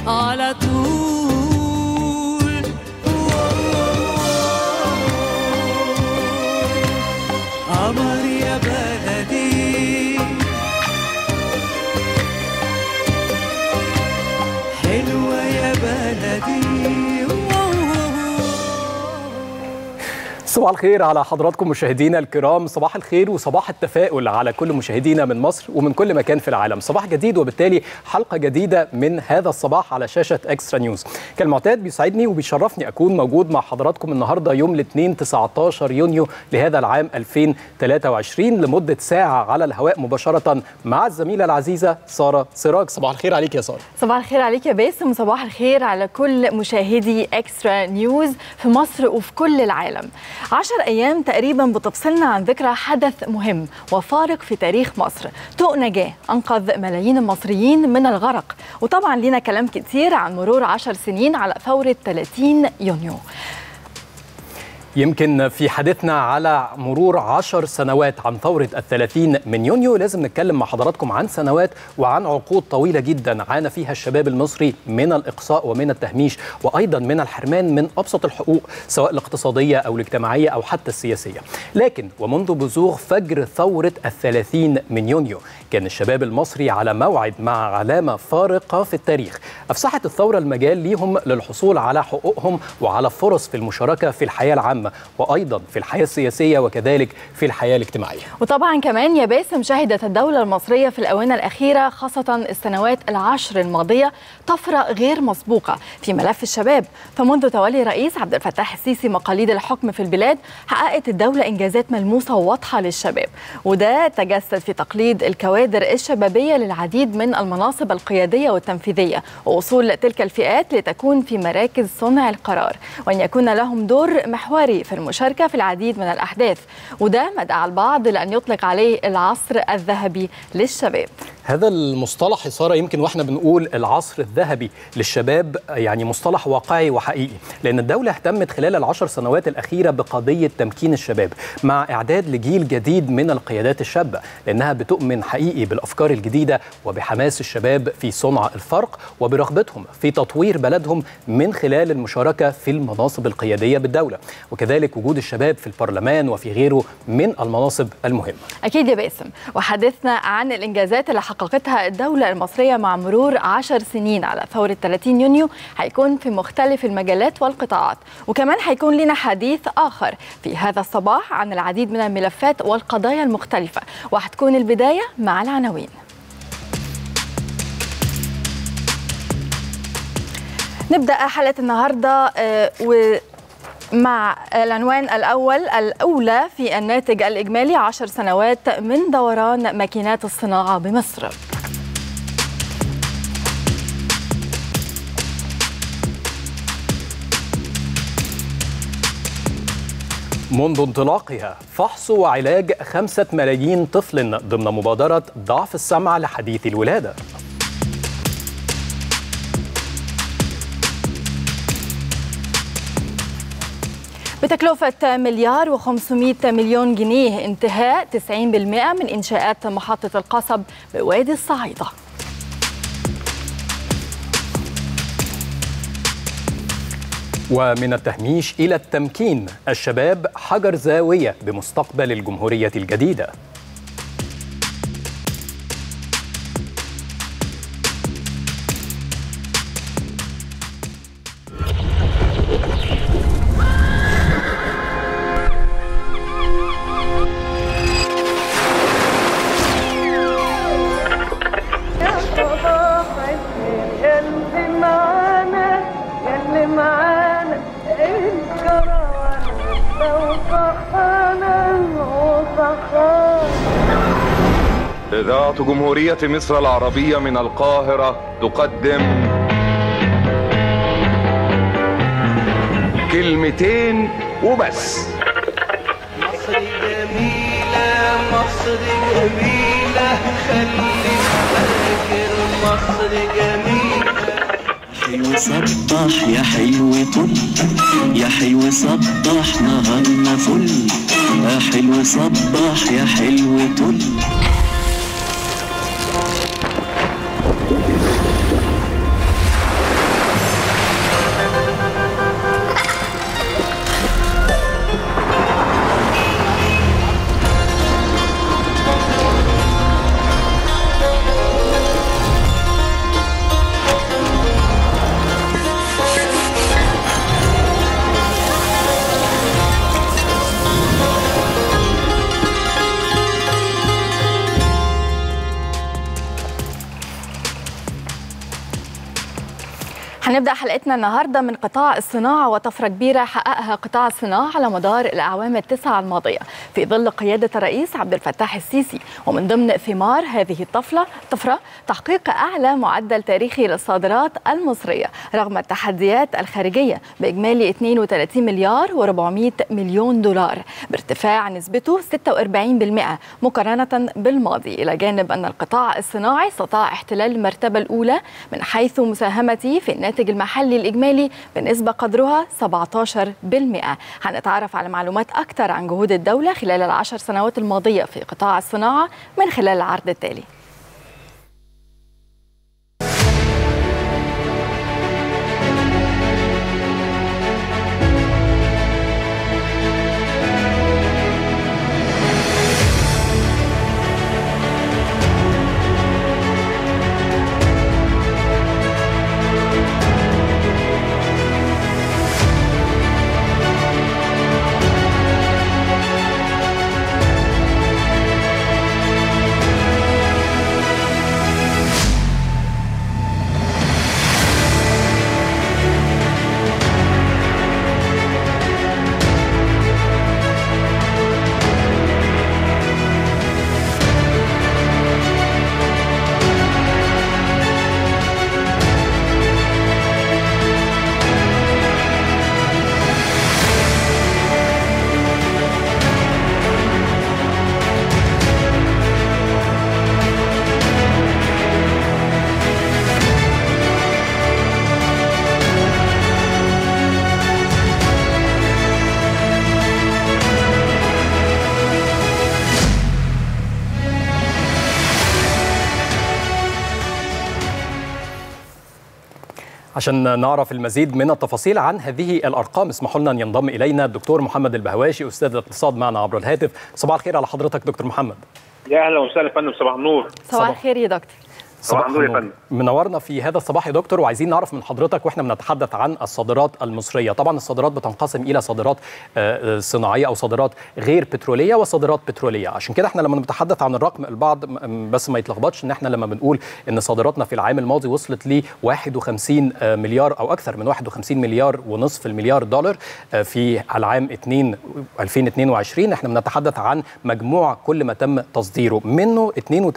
على طول قمر يا بلدي حلوة يا بلدي صباح الخير على حضراتكم مشاهدينا الكرام صباح الخير وصباح التفاؤل على كل مشاهدينا من مصر ومن كل مكان في العالم صباح جديد وبالتالي حلقة جديدة من هذا الصباح على شاشة اكسترا نيوز كالمعتاد بيسعدني وبيشرفني أكون موجود مع حضراتكم النهاردة يوم الاثنين 19 يونيو لهذا العام 2023 لمدة ساعة على الهواء مباشرة مع الزميلة العزيزة سارة سراج صباح الخير عليك يا سارة صباح الخير عليك يا باسم وصباح الخير على كل مشاهدي اكسترا نيوز في مصر وفي كل العالم عشر أيام تقريبا بتفصلنا عن ذكرى حدث مهم وفارق في تاريخ مصر طوق نجاة أنقذ ملايين المصريين من الغرق وطبعا لينا كلام كتير عن مرور عشر سنين على ثورة 30 يونيو يمكن في حديثنا على مرور عشر سنوات عن ثورة الثلاثين من يونيو لازم نتكلم مع حضراتكم عن سنوات وعن عقود طويلة جدا عانى فيها الشباب المصري من الإقصاء ومن التهميش وأيضا من الحرمان من أبسط الحقوق سواء الاقتصادية أو الاجتماعية أو حتى السياسية لكن ومنذ بزوغ فجر ثورة الثلاثين من يونيو كان الشباب المصري على موعد مع علامة فارقة في التاريخ أفسحت الثورة المجال ليهم للحصول على حقوقهم وعلى فرص في المشاركة في الحياة العامة وأيضا في الحياة السياسية وكذلك في الحياة الاجتماعية وطبعا كمان يا باسم شهدت الدولة المصرية في الآونة الأخيرة خاصة السنوات العشر الماضية طفرة غير مسبوقة في ملف الشباب فمنذ تولي رئيس عبد الفتاح السيسي مقاليد الحكم في البلاد حققت الدولة إنجازات ملموسة وواضحة للشباب وده تجسد في تقليد الكوادر الشبابية للعديد من المناصب القيادية والتنفيذية ووصول تلك الفئات لتكون في مراكز صنع القرار وأن يكون لهم دور محوري في المشاركة في العديد من الأحداث وده ما دعا البعض لأن يطلق عليه العصر الذهبي للشباب هذا المصطلح يا ساره يمكن واحنا بنقول العصر الذهبي للشباب يعني مصطلح واقعي وحقيقي لان الدوله اهتمت خلال العشر سنوات الاخيره بقضيه تمكين الشباب مع اعداد لجيل جديد من القيادات الشابه لانها بتؤمن حقيقي بالافكار الجديده وبحماس الشباب في صنع الفرق وبرغبتهم في تطوير بلدهم من خلال المشاركه في المناصب القياديه بالدوله وكذلك وجود الشباب في البرلمان وفي غيره من المناصب المهمه أكيد يا باسم وحدثنا عن الإنجازات اللي حققتها الدولة المصرية مع مرور عشر سنين على ثورة 30 يونيو هيكون في مختلف المجالات والقطاعات وكمان هيكون لنا حديث آخر في هذا الصباح عن العديد من الملفات والقضايا المختلفة وهتكون البداية مع العناوين نبدأ حلقة النهاردة آه، و مع العنوان الأول الأولى في الناتج الإجمالي عشر سنوات من دوران ماكينات الصناعة بمصر منذ انطلاقها فحص وعلاج خمسة ملايين طفل ضمن مبادرة ضعف السمع لحديث الولادة بتكلفة مليار و500 مليون جنيه انتهاء 90% من إنشاءات محطة القصب بوادي الصعيدة ومن التهميش إلى التمكين الشباب حجر زاوية بمستقبل الجمهورية الجديدة يلي معانا يلي معانا الكروان وصحانا وصحانا إذاعة جمهورية مصر العربية من القاهرة تقدم كلمتين وبس مصر جميلة مصر جميلة خليك فاكر مصر جميلة حلو صبح يا حلو طل يا حلو صبح نهارنا فل يا حلو صبح يا حلو طل هنبدأ حلقتنا النهاردة من قطاع الصناعة وطفرة كبيرة حققها قطاع الصناعة على مدار الأعوام التسعة الماضية في ظل قيادة الرئيس عبد الفتاح السيسي ومن ضمن ثمار هذه الطفلة طفرة تحقيق أعلى معدل تاريخي للصادرات المصرية رغم التحديات الخارجية بإجمالي 32 مليار و400 مليون دولار بارتفاع نسبته 46% مقارنة بالماضي إلى جانب أن القطاع الصناعي استطاع احتلال المرتبة الأولى من حيث مساهمته في الناتج المحلي الإجمالي بنسبة قدرها 17% هنتعرف على معلومات أكثر عن جهود الدولة خلال العشر سنوات الماضية في قطاع الصناعة من خلال العرض التالي عشان نعرف المزيد من التفاصيل عن هذه الارقام اسمحوا لنا ان ينضم الينا الدكتور محمد البهواشي استاذ الاقتصاد معنا عبر الهاتف صباح الخير على حضرتك دكتور محمد يا اهلا وسهلا يا فندم صباح النور صباح الخير يا دكتور صباح النور يا فندم منورنا في هذا الصباح يا دكتور وعايزين نعرف من حضرتك واحنا بنتحدث عن الصادرات المصريه طبعا الصادرات بتنقسم الى صادرات آه، صناعيه او صادرات غير بتروليه وصادرات بتروليه عشان كده احنا لما بنتحدث عن الرقم البعض م- بس ما يتلخبطش ان احنا لما بنقول ان صادراتنا في العام الماضي وصلت ل 51 آه، مليار او اكثر من 51 مليار ونصف المليار دولار آه، في العام 2 2022 احنا بنتحدث عن مجموع كل ما تم تصديره منه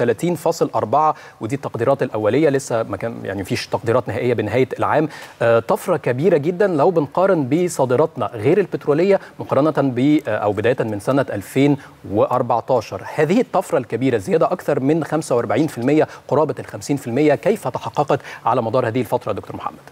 32.4 ودي التقديرات الاوليه لسه ما كان يعني مفيش تقديرات نهائيه بنهايه العام آه، طفره كبيره جدا لو بنقارن بصادراتنا غير البتروليه مقارنه ب او بدايه من سنه 2014 هذه الطفره الكبيره زياده اكثر من 45% قرابه ال 50% كيف تحققت على مدار هذه الفتره يا دكتور محمد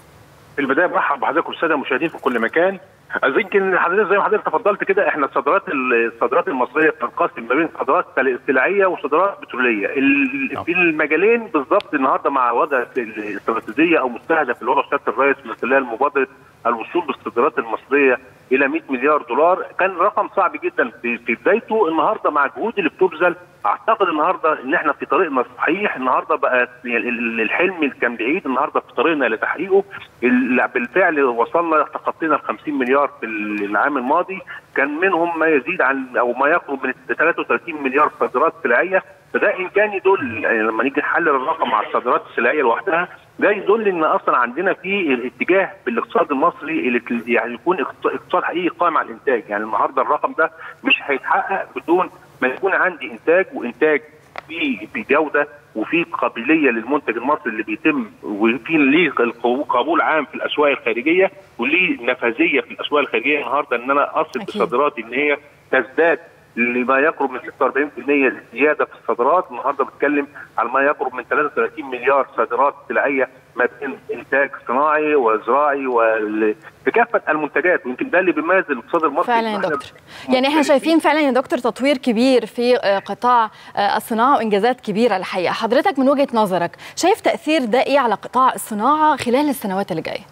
في البدايه برحب بحضرتك والساده المشاهدين في كل مكان أظن يمكن حضرتك زي ما حضرتك تفضلت كده احنا الصادرات الصادرات المصريه بتنقسم ما بين صادرات سلعيه وصادرات بتروليه ال- نعم. في المجالين بالظبط النهارده مع وضع الاستراتيجيه او مستهدف الوضع سياده الرئيس من خلال مبادره الوصول بالصادرات المصريه الى 100 مليار دولار كان رقم صعب جدا في في بدايته النهارده مع الجهود اللي بتبذل اعتقد النهارده ان احنا في طريقنا الصحيح النهارده بقى ال- ال- الحلم اللي كان بعيد النهارده في طريقنا لتحقيقه ال- بالفعل وصلنا تخطينا ال 50 مليار في العام الماضي كان منهم ما يزيد عن او ما يقرب من 33 مليار صادرات سلعيه فده ان كان يدل يعني لما نيجي نحلل الرقم على الصادرات السلعيه لوحدها ده يدل ان اصلا عندنا في الاتجاه بالاقتصاد المصري اللي يعني يكون اقتص- اقتصاد حقيقي قائم على الانتاج يعني النهارده الرقم ده مش هيتحقق بدون ما يكون عندي انتاج وانتاج في بجوده وفي قابليه للمنتج المصري اللي بيتم وفي ليه القبو- قبول عام في الاسواق الخارجيه وليه نفاذيه في الاسواق الخارجيه النهارده ان انا اصل أكيد. بصادراتي ان هي تزداد لما يقرب من 46% زياده في الصادرات النهارده بتكلم على ما يقرب من 33 مليار صادرات سلعيه ما بين انتاج صناعي وزراعي وال- بكافه المنتجات ويمكن ده اللي بيميز الاقتصاد المصري فعلا يا إن إحنا دكتور يعني احنا شايفين فعلا يا دكتور تطوير كبير في آه، قطاع آه، الصناعه وانجازات كبيره الحقيقه حضرتك من وجهه نظرك شايف تاثير ده ايه على قطاع الصناعه خلال السنوات اللي جايه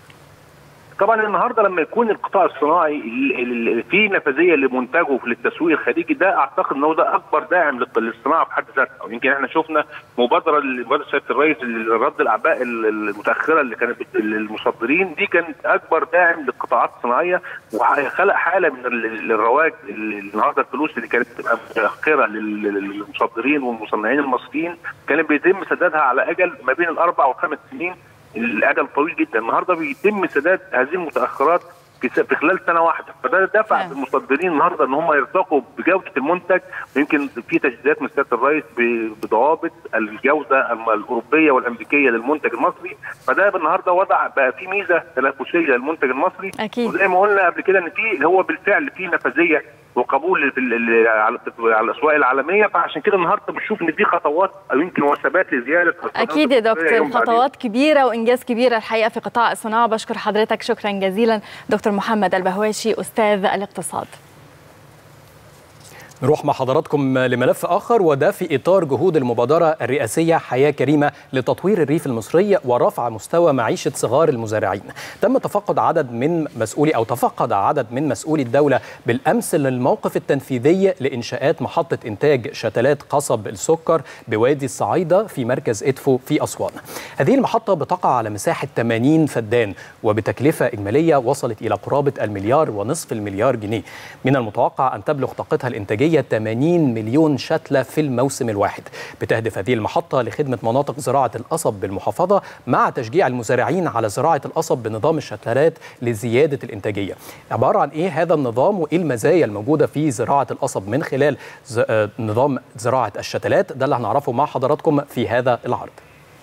طبعا النهارده لما يكون القطاع الصناعي ال- ال- في نفاذيه لمنتجه في التسويق الخارجي ده اعتقد ان هو ده اكبر داعم للق- للصناعه في حد ذاتها ويمكن احنا شفنا مبادره مبادره سياده الرئيس لرد الاعباء ال- المتاخره اللي كانت بت- للمصدرين دي كانت اكبر داعم للقطاعات الصناعيه وخلق حاله من ال- ال- الرواج ال- النهارده الفلوس اللي كانت بتبقى متاخره لل- للمصدرين والمصنعين المصريين كان بيتم سدادها على اجل ما بين الاربع والخمس سنين الاجل طويل جدا النهارده بيتم سداد هذه المتاخرات في س- في خلال سنه واحده فده دفع نعم. المصدرين النهارده ان هم يرتقوا بجوده المنتج يمكن في تجديدات من سياده الرئيس ب- بضوابط الجوده الم- الاوروبيه والامريكيه للمنتج المصري فده النهارده وضع بقى في ميزه تنافسيه للمنتج المصري أكيد. وزي ما قلنا قبل كده ان في هو بالفعل في نفاذيه وقبول في ال- ال- على على الاسواق العالميه فعشان كده النهارده بنشوف ان في خطوات او يمكن وثبات لزياده اكيد يا دكتور خطوات كبيره وانجاز كبير الحقيقه في قطاع الصناعه بشكر حضرتك شكرا جزيلا دكتور محمد البهواشي استاذ الاقتصاد نروح مع حضراتكم لملف آخر وده في إطار جهود المبادرة الرئاسية حياة كريمة لتطوير الريف المصري ورفع مستوى معيشة صغار المزارعين تم تفقد عدد من مسؤولي أو تفقد عدد من مسؤولي الدولة بالأمس للموقف التنفيذي لإنشاءات محطة إنتاج شتلات قصب السكر بوادي الصعايدة في مركز إدفو في أسوان هذه المحطة بتقع على مساحة 80 فدان وبتكلفة إجمالية وصلت إلى قرابة المليار ونصف المليار جنيه من المتوقع أن تبلغ طاقتها الإنتاجية 80 مليون شتلة في الموسم الواحد بتهدف هذه المحطة لخدمة مناطق زراعة القصب بالمحافظة مع تشجيع المزارعين على زراعة القصب بنظام الشتلات لزيادة الإنتاجية عبارة عن إيه هذا النظام وإيه المزايا الموجودة في زراعة القصب من خلال ز... آه، نظام زراعة الشتلات ده اللي هنعرفه مع حضراتكم في هذا العرض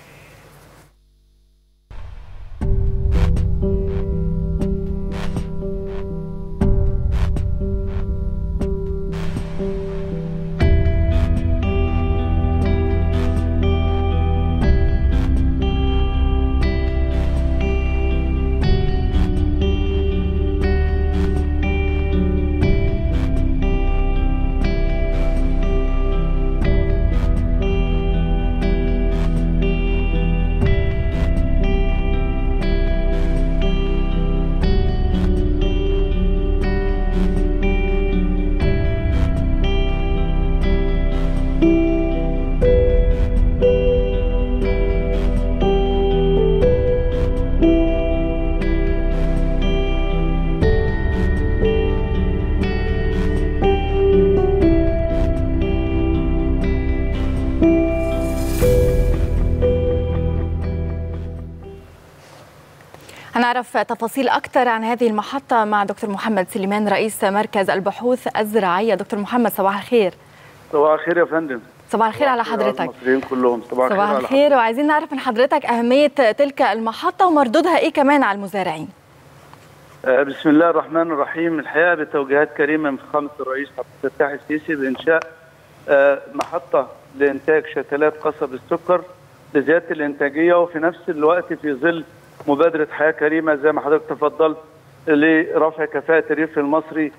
هنعرف تفاصيل أكثر عن هذه المحطة مع دكتور محمد سليمان رئيس مركز البحوث الزراعية دكتور محمد صباح الخير صباح الخير يا فندم صباح الخير على صباح الخير حضرتك المصريين كلهم صباح, صباح على الخير وعايزين نعرف من حضرتك أهمية تلك المحطة ومردودها إيه كمان على المزارعين آه، بسم الله الرحمن الرحيم الحقيقه بتوجيهات كريمه من فخامه الرئيس عبد الفتاح السيسي بانشاء آه، محطه لانتاج شتلات قصب السكر لزياده الانتاجيه وفي نفس الوقت في ظل مبادره حياه كريمه زي ما حضرتك تفضلت لرفع كفاءه الريف المصري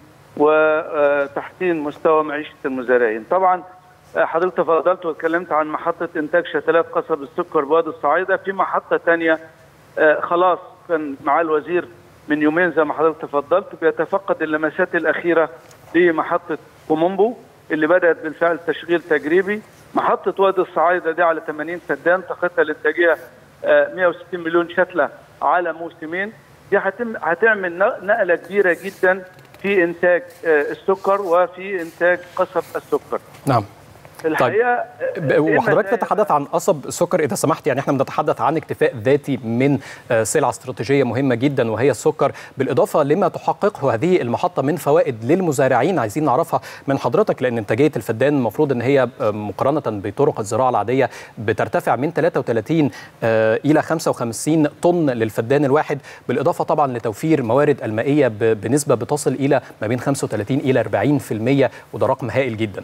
وتحسين مستوى معيشه المزارعين. طبعا آه، حضرتك تفضلت واتكلمت عن محطه انتاج شتلات قصب السكر بوادي الصعايده في محطه ثانيه آه، خلاص كان معاه الوزير من يومين زي ما حضرتك تفضلت بيتفقد اللمسات الاخيره لمحطه كومومبو اللي بدات بالفعل تشغيل تجريبي محطه وادي الصعايده دي على 80 فدان طاقتها الانتاجيه آه، 160 مليون شتله على موسمين دي هتم هتعمل نق- نقله كبيره جدا في انتاج آه، السكر وفي انتاج قصب السكر نعم الحقيقه ب- آه، وحضرتك إيه تتحدث عن قصب السكر اذا سمحت يعني احنا بنتحدث عن اكتفاء ذاتي من آه، سلعه استراتيجيه مهمه جدا وهي السكر بالاضافه لما تحققه هذه المحطه من فوائد للمزارعين عايزين نعرفها من حضرتك لان انتاجيه الفدان المفروض ان هي آه، مقارنه بطرق الزراعه العاديه بترتفع من 33 آه، الى 55 طن للفدان الواحد بالاضافه طبعا لتوفير موارد المائيه ب- بنسبه بتصل الى ما بين 35 الى 40% وده رقم هائل جدا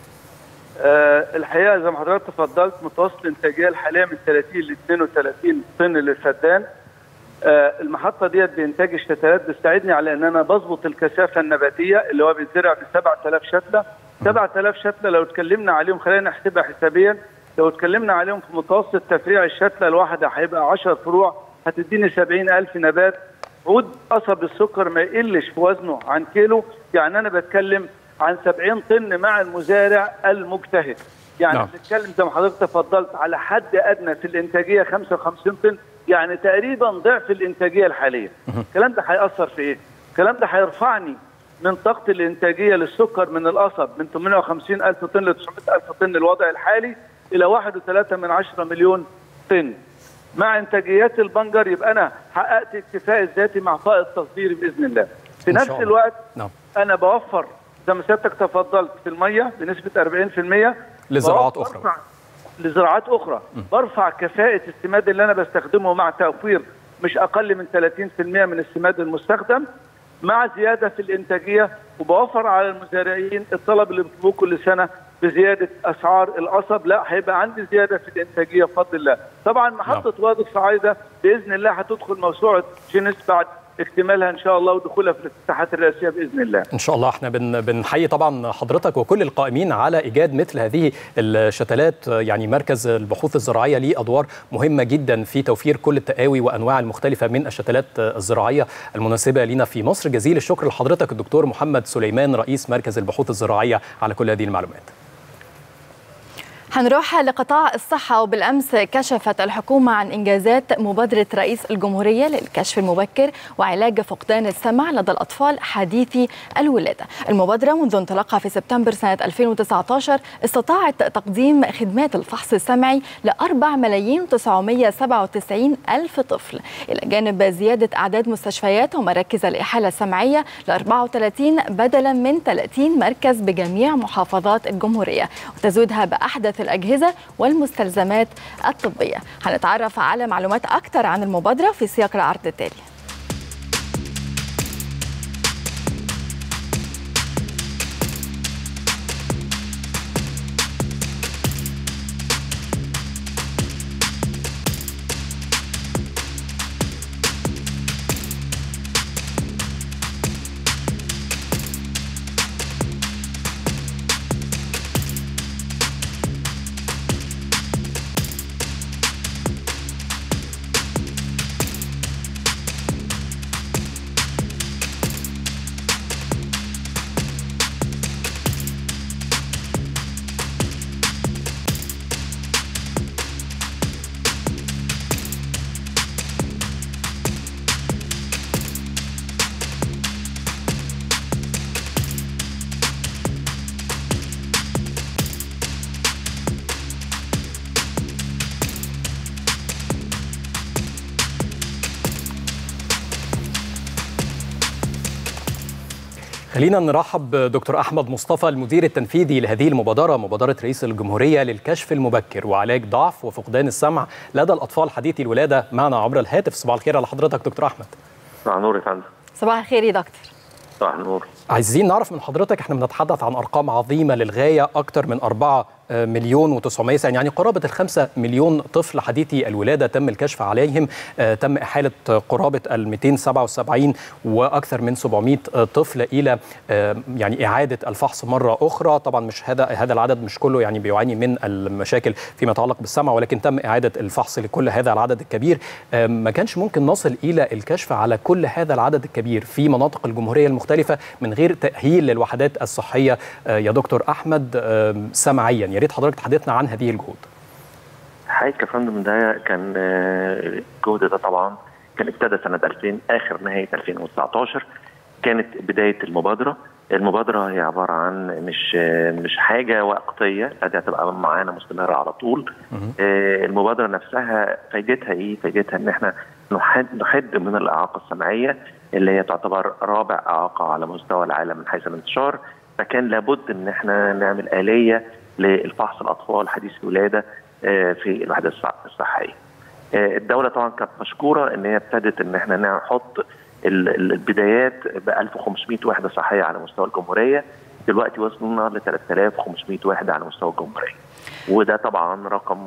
آه، الحقيقه زي ما حضرتك تفضلت متوسط الانتاجيه الحاليه من 30 ل 32 طن للفدان آه، المحطه ديت بانتاج الشتلات بتساعدني على ان انا بظبط الكثافه النباتيه اللي هو بيتزرع ب 7000 شتله 7000 شتله لو اتكلمنا عليهم خلينا نحسبها حسابيا لو اتكلمنا عليهم في متوسط تفريع الشتله الواحده هيبقى 10 فروع هتديني 70000 نبات عود قصب السكر ما يقلش في وزنه عن كيلو يعني انا بتكلم عن 70 طن مع المزارع المجتهد يعني نعم. بنتكلم زي ما حضرتك تفضلت على حد ادنى في الانتاجيه 55 طن يعني تقريبا ضعف الانتاجيه الحاليه الكلام ده هياثر في ايه الكلام ده هيرفعني من طاقه الانتاجيه للسكر من القصب من 850 الف طن ل 900 الف طن الوضع الحالي الى 1.3 من 10 مليون طن مع انتاجيات البنجر يبقى انا حققت اكتفاء الذاتي مع فائض تصديري باذن الله في إن نفس شاء الله. الوقت نعم انا بوفر زي ما سيادتك تفضلت في الميه بنسبه 40% لزراعات بوفر- أخرى. برفع- لزراعات اخرى برفع كفاءه السماد اللي انا بستخدمه مع توفير مش اقل من 30% من السماد المستخدم مع زياده في الانتاجيه وبوفر على المزارعين الطلب اللي بيطلبوه كل سنه بزياده اسعار القصب لا هيبقى عندي زياده في الانتاجيه بفضل الله طبعا محطه وادي الصعايده باذن الله هتدخل موسوعه جينيس بعد اكتمالها ان شاء الله ودخولها في الافتتاحات الرئاسيه باذن الله ان شاء الله احنا بن بنحيي طبعا حضرتك وكل القائمين على ايجاد مثل هذه الشتلات يعني مركز البحوث الزراعيه ليه ادوار مهمه جدا في توفير كل التقاوي وانواع المختلفه من الشتلات الزراعيه المناسبه لنا في مصر جزيل الشكر لحضرتك الدكتور محمد سليمان رئيس مركز البحوث الزراعيه على كل هذه المعلومات هنروح لقطاع الصحة وبالأمس كشفت الحكومة عن إنجازات مبادرة رئيس الجمهورية للكشف المبكر وعلاج فقدان السمع لدى الأطفال حديثي الولادة المبادرة منذ انطلاقها في سبتمبر سنة 2019 استطاعت تقديم خدمات الفحص السمعي لأربع ملايين و997 ألف طفل إلى جانب زيادة أعداد مستشفيات ومراكز الإحالة السمعية ل 34 بدلا من 30 مركز بجميع محافظات الجمهورية وتزودها بأحدث الأجهزة والمستلزمات الطبية هنتعرف على معلومات أكثر عن المبادرة في سياق العرض التالي خلينا نرحب بدكتور احمد مصطفى المدير التنفيذي لهذه المبادره مبادره رئيس الجمهوريه للكشف المبكر وعلاج ضعف وفقدان السمع لدى الاطفال حديثي الولاده معنا عبر الهاتف صباح الخير على حضرتك دكتور احمد صباح النور يا فندم صباح الخير يا دكتور صباح النور عايزين نعرف من حضرتك احنا بنتحدث عن ارقام عظيمه للغايه اكثر من 4 مليون و900 يعني قرابه الخمسة مليون طفل حديثي الولاده تم الكشف عليهم آه، تم احاله قرابه ال 277 واكثر من 700 طفل الى آه، يعني اعاده الفحص مره اخرى طبعا مش هذا هذا العدد مش كله يعني بيعاني من المشاكل فيما يتعلق بالسمع ولكن تم اعاده الفحص لكل هذا العدد الكبير آه، ما كانش ممكن نصل الى الكشف على كل هذا العدد الكبير في مناطق الجمهوريه المختلفه من غير تاهيل للوحدات الصحيه آه، يا دكتور احمد آه، سمعيا يا ريت حضرتك تحدثنا عن هذه الجهود حقيقة يا فندم ده كان آه، الجهد ده طبعا كان ابتدى سنة 2000 آخر نهاية 2019 كانت بداية المبادرة المبادرة هي عبارة عن مش آه، مش حاجة وقتية لا دي هتبقى معانا مستمرة على طول آه، المبادرة نفسها فايدتها ايه؟ فايدتها ان احنا نحد نحد من الإعاقة السمعية اللي هي تعتبر رابع إعاقة على مستوى العالم من حيث الانتشار فكان لابد ان احنا نعمل آلية للفحص الأطفال حديث الولادة آه، في الوحدات الصح- الصحية آه، الدولة طبعا كانت مشكورة ان هي ابتدت ان احنا نحط ال- ال- البدايات ب 1500 وحدة صحية على مستوى الجمهورية دلوقتي وصلنا ل 3500 وحدة على مستوى الجمهورية وده طبعا رقم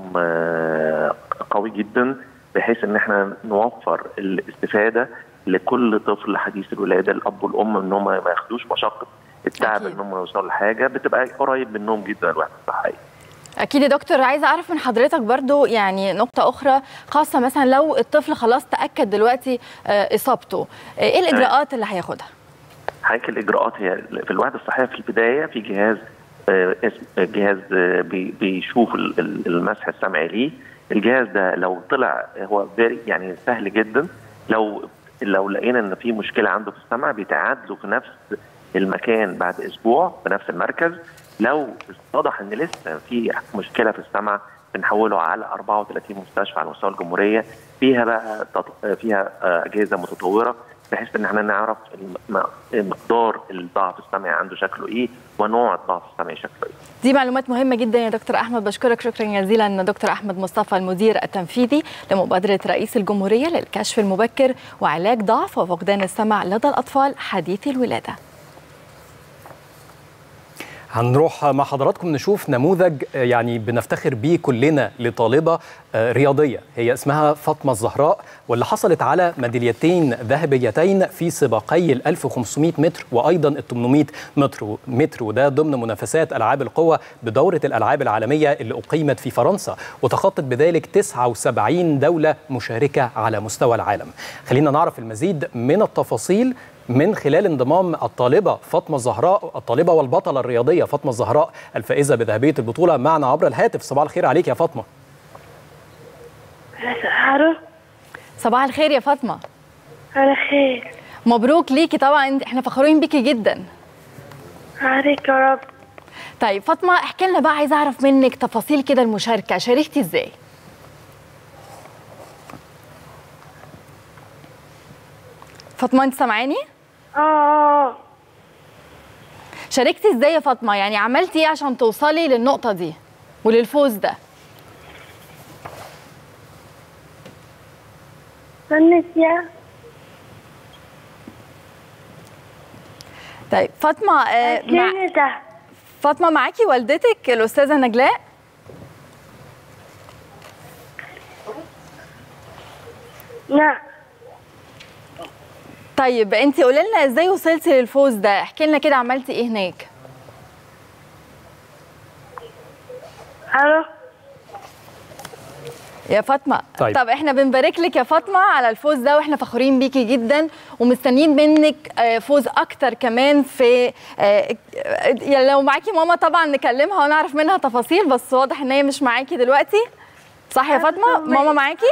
آه، قوي جدا بحيث ان احنا نوفر الاستفادة لكل طفل حديث الولادة الأب والأم ان هم ما ياخدوش مشقة التعب أكيد. ان هم يوصلوا لحاجة بتبقى قريب منهم جدا الوحدة الصحية اكيد يا دكتور عايزه اعرف من حضرتك برضو يعني نقطه اخرى خاصه مثلا لو الطفل خلاص تاكد دلوقتي آه، اصابته آه، ايه الاجراءات اللي هياخدها حضرتك الاجراءات هي في الوحده الصحيه في البدايه في جهاز آه، اسم جهاز آه، بي- بيشوف ال- ال- المسح السمعي ليه الجهاز ده لو طلع هو very يعني سهل جدا لو لو لقينا ان في مشكله عنده في السمع بيتعاد له في نفس المكان بعد اسبوع في نفس المركز لو اتضح ان لسه في مشكله في السمع بنحوله على 34 مستشفى على مستوى الجمهوريه فيها بقى تط- فيها آه، اجهزه متطوره بحيث ان احنا نعرف الم- مقدار الضعف السمعي عنده شكله ايه ونوع الضعف السمعي شكله ايه دي معلومات مهمة جدا يا دكتور أحمد بشكرك شكرا جزيلا دكتور أحمد مصطفى المدير التنفيذي لمبادرة رئيس الجمهورية للكشف المبكر وعلاج ضعف وفقدان السمع لدى الأطفال حديثي الولادة هنروح مع حضراتكم نشوف نموذج آه، يعني بنفتخر بيه كلنا لطالبة آه، رياضية هي اسمها فاطمة الزهراء واللي حصلت على ميداليتين ذهبيتين في سباقي ال 1500 متر وأيضا ال 800 متر متر وده ضمن منافسات ألعاب القوة بدورة الألعاب العالمية اللي أقيمت في فرنسا وتخطت بذلك 79 دولة مشاركة على مستوى العالم خلينا نعرف المزيد من التفاصيل من خلال انضمام الطالبة فاطمة الزهراء الطالبة والبطلة الرياضية فاطمة الزهراء الفائزة بذهبية البطولة معنا عبر الهاتف صباح الخير عليك يا فاطمة الو صباح الخير يا فاطمة على خير مبروك ليكي طبعا احنا فخورين بيكي جدا عليك يا رب طيب فاطمة احكي لنا بقى عايزة أعرف منك تفاصيل كده المشاركة شاركتي ازاي فاطمة انت سامعاني؟ اه شاركتي ازاي يا فاطمة؟ يعني عملتي ايه عشان توصلي للنقطة دي وللفوز ده؟ استنت يا طيب فاطمة آه مع كده فاطمة معاكي والدتك الأستاذة نجلاء؟ لا طيب انت قولي لنا ازاي وصلتي للفوز ده؟ احكي لنا كده عملتي ايه هناك؟ الو يا فاطمة طيب. طب احنا بنبارك لك يا فاطمة على الفوز ده واحنا فخورين بيكي جدا ومستنيين منك آه، فوز اكتر كمان في آه، آه، يعني لو معاكي ماما طبعا نكلمها ونعرف منها تفاصيل بس واضح ان هي مش معاكي دلوقتي صح يا فاطمة ماما معاكي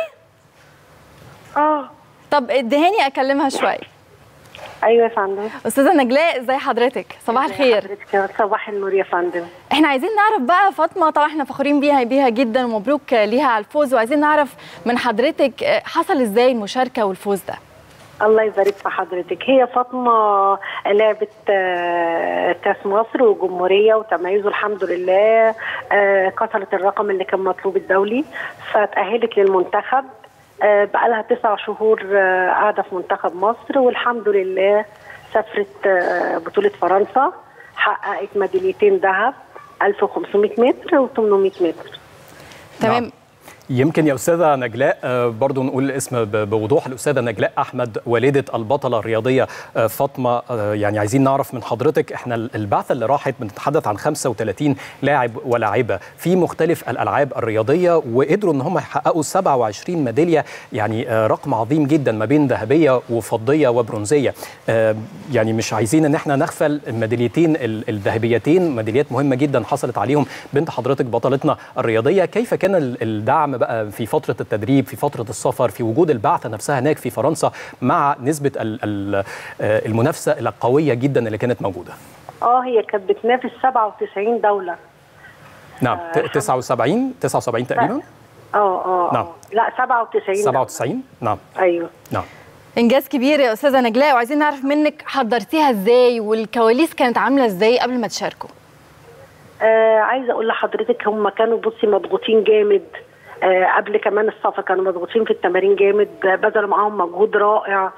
اه طب ادهاني اكلمها شوية ايوه يا فندم استاذة نجلاء ازي حضرتك صباح الخير حضرتك صباح النور يا فندم احنا عايزين نعرف بقى فاطمه طبعا احنا فخورين بيها بيها جدا ومبروك ليها على الفوز وعايزين نعرف من حضرتك اه، حصل ازاي المشاركه والفوز ده الله يبارك في حضرتك هي فاطمة لعبت آه، كاس مصر وجمهورية وتميزوا الحمد لله آه، كسرت الرقم اللي كان مطلوب الدولي فتأهلت للمنتخب آه، بقالها تسع شهور آه، قاعدة في منتخب مصر والحمد لله سافرت آه، بطولة فرنسا حققت ميداليتين ذهب 1500 متر و800 متر تمام نعم. يمكن يا استاذه نجلاء آه، برضو نقول الاسم ب- بوضوح الاستاذه نجلاء احمد والده البطله الرياضيه آه، فاطمه آه، يعني عايزين نعرف من حضرتك احنا ال- البعثه اللي راحت بنتحدث عن 35 لاعب ولاعبه في مختلف الالعاب الرياضيه وقدروا ان هم يحققوا 27 ميداليه يعني آه، رقم عظيم جدا ما بين ذهبيه وفضيه وبرونزيه آه، يعني مش عايزين ان احنا نغفل الميداليتين ال- الذهبيتين ميداليات مهمه جدا حصلت عليهم بنت حضرتك بطلتنا الرياضيه كيف كان ال- الدعم بقى في فتره التدريب في فتره السفر في وجود البعثه نفسها هناك في فرنسا مع نسبه ال- ال- آه، المنافسه القويه جدا اللي كانت موجوده اه هي كانت بتنافس 97 دولة نعم ت- 79 79 تقريبا اه اه نعم. آه. لا 97 دولة. 97 نعم ايوه نعم انجاز كبير يا استاذه نجلاء وعايزين نعرف منك حضرتيها ازاي والكواليس كانت عامله ازاي قبل ما تشاركوا آه عايزه اقول لحضرتك هم كانوا بصي مضغوطين جامد آه قبل كمان السفر كانوا مضغوطين في التمارين جامد آه، بذلوا معاهم مجهود رائع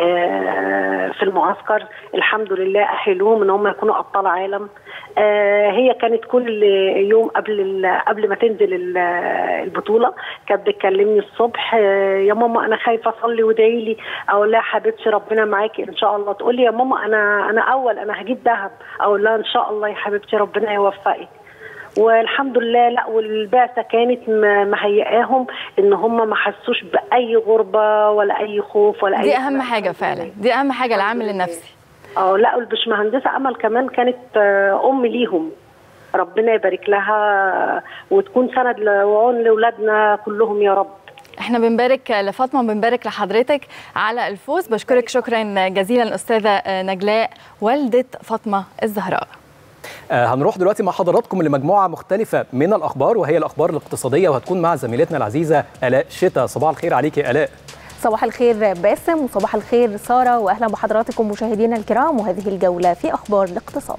آه في المعسكر الحمد لله اهلوهم ان هم يكونوا ابطال عالم آه هي كانت كل يوم قبل ال- قبل ما تنزل ال- البطوله كانت بتكلمني الصبح آه يا ماما انا خايفه اصلي وادعي لي اقول لها حبيبتي ربنا معاكي ان شاء الله تقول لي يا ماما انا انا اول انا هجيب ذهب اقول لها ان شاء الله يا حبيبتي ربنا يوفقك والحمد لله لا والبعثه كانت م- مهيئاهم ان هم ما حسوش باي غربه ولا اي خوف ولا اي دي اهم حاجه فعلا دي اهم حاجه العامل النفسي اه لا والبشمهندسه امل كمان كانت آه، ام ليهم ربنا يبارك لها وتكون سند ل- وعون لاولادنا كلهم يا رب احنا بنبارك لفاطمه وبنبارك لحضرتك على الفوز بشكرك شكرا جزيلا استاذه نجلاء والده فاطمه الزهراء آه هنروح دلوقتي مع حضراتكم لمجموعه مختلفه من الاخبار وهي الاخبار الاقتصاديه وهتكون مع زميلتنا العزيزه الاء شتا صباح الخير عليك يا الاء صباح الخير باسم وصباح الخير ساره واهلا بحضراتكم مشاهدينا الكرام وهذه الجوله في اخبار الاقتصاد.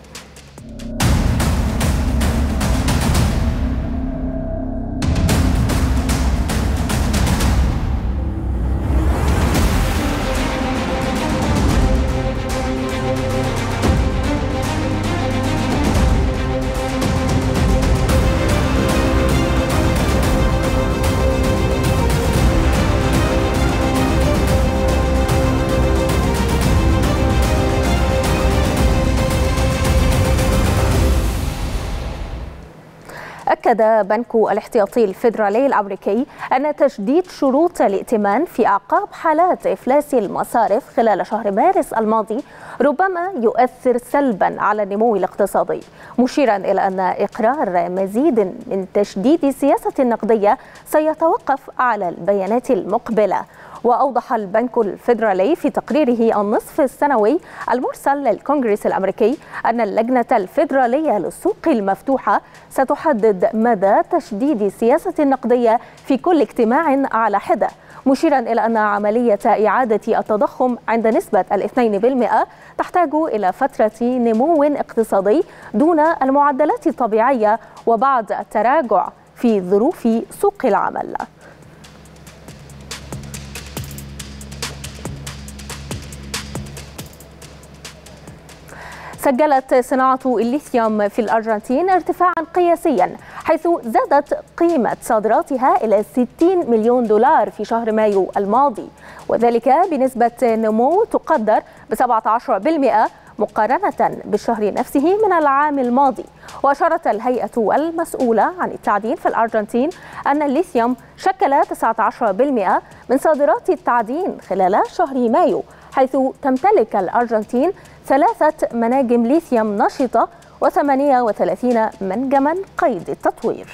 أكد بنك الاحتياطي الفيدرالي الأمريكي أن تشديد شروط الائتمان في أعقاب حالات إفلاس المصارف خلال شهر مارس الماضي ربما يؤثر سلبا على النمو الاقتصادي مشيرا إلى أن إقرار مزيد من تشديد السياسة النقدية سيتوقف على البيانات المقبلة وأوضح البنك الفيدرالي في تقريره النصف السنوي المرسل للكونغرس الأمريكي أن اللجنة الفيدرالية للسوق المفتوحة ستحدد مدى تشديد السياسة النقدية في كل اجتماع على حدة مشيرا إلى أن عملية إعادة التضخم عند نسبة الاثنين بالمئة تحتاج إلى فترة نمو اقتصادي دون المعدلات الطبيعية وبعد التراجع في ظروف سوق العمل سجلت صناعة الليثيوم في الأرجنتين ارتفاعا قياسيا حيث زادت قيمة صادراتها إلى 60 مليون دولار في شهر مايو الماضي وذلك بنسبة نمو تقدر ب 17% مقارنة بالشهر نفسه من العام الماضي وأشارت الهيئة المسؤولة عن التعدين في الأرجنتين أن الليثيوم شكل 19% من صادرات التعدين خلال شهر مايو حيث تمتلك الأرجنتين ثلاثة مناجم ليثيوم نشطة و38 منجما قيد التطوير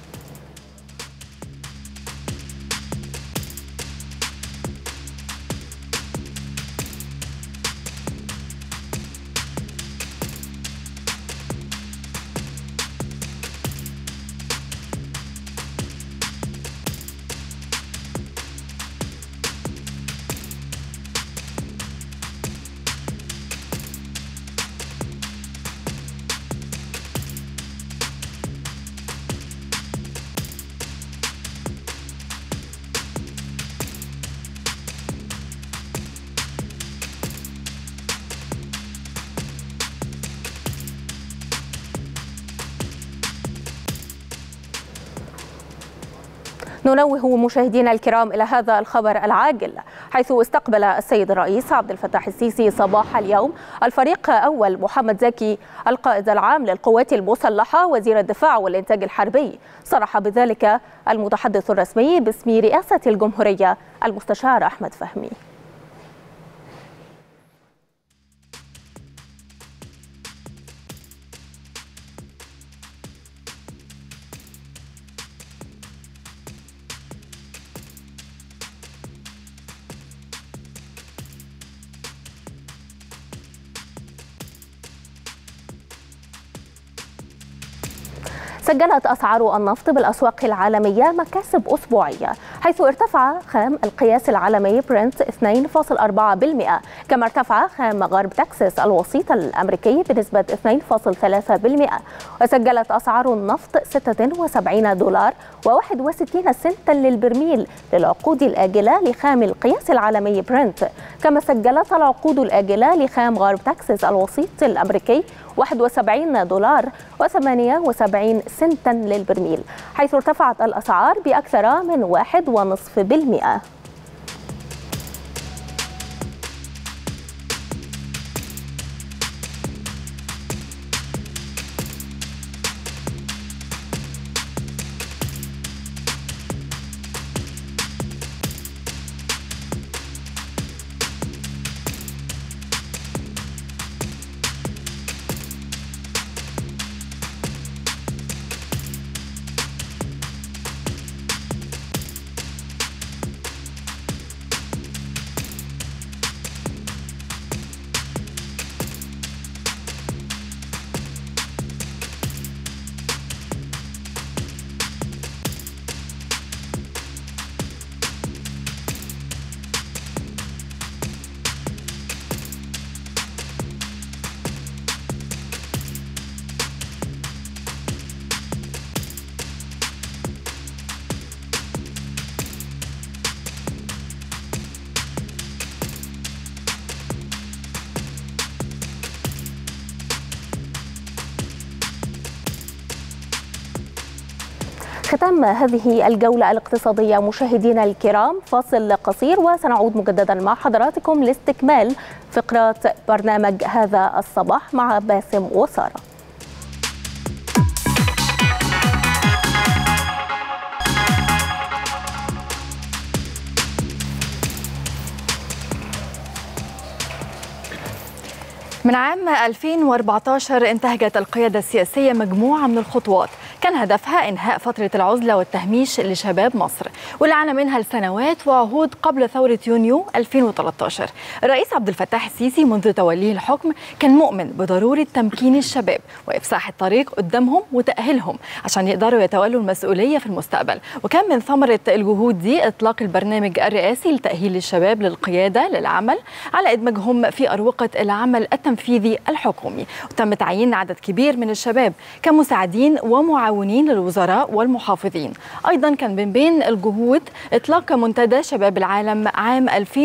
ننوه مشاهدينا الكرام الى هذا الخبر العاجل حيث استقبل السيد الرئيس عبد الفتاح السيسي صباح اليوم الفريق اول محمد زكي القائد العام للقوات المسلحه وزير الدفاع والانتاج الحربي صرح بذلك المتحدث الرسمي باسم رئاسه الجمهوريه المستشار احمد فهمي سجلت أسعار النفط بالأسواق العالمية مكاسب أسبوعية حيث ارتفع خام القياس العالمي برنت 2.4% كما ارتفع خام غرب تكساس الوسيط الأمريكي بنسبة 2.3% وسجلت أسعار النفط 76 دولار و61 سنتا للبرميل للعقود الآجلة لخام القياس العالمي برنت كما سجلت العقود الآجلة لخام غرب تكساس الوسيط الأمريكي 71 دولار و78 سنتا للبرميل حيث ارتفعت الأسعار بأكثر من واحد ونصف بالمئة ختام هذه الجولة الاقتصادية مشاهدينا الكرام فاصل قصير وسنعود مجددا مع حضراتكم لاستكمال فقرات برنامج هذا الصباح مع باسم وساره من عام 2014 انتهجت القيادة السياسية مجموعة من الخطوات كان هدفها إنهاء فترة العزلة والتهميش لشباب مصر واللي عانى منها لسنوات وعهود قبل ثورة يونيو 2013 الرئيس عبد الفتاح السيسي منذ توليه الحكم كان مؤمن بضرورة تمكين الشباب وإفساح الطريق قدامهم وتأهيلهم عشان يقدروا يتولوا المسؤولية في المستقبل وكان من ثمرة الجهود دي إطلاق البرنامج الرئاسي لتأهيل الشباب للقيادة للعمل على إدماجهم في أروقة العمل التنفيذي الحكومي وتم تعيين عدد كبير من الشباب كمساعدين ومعاونين للوزراء والمحافظين أيضا كان من بين الجهود إطلاق منتدى شباب العالم عام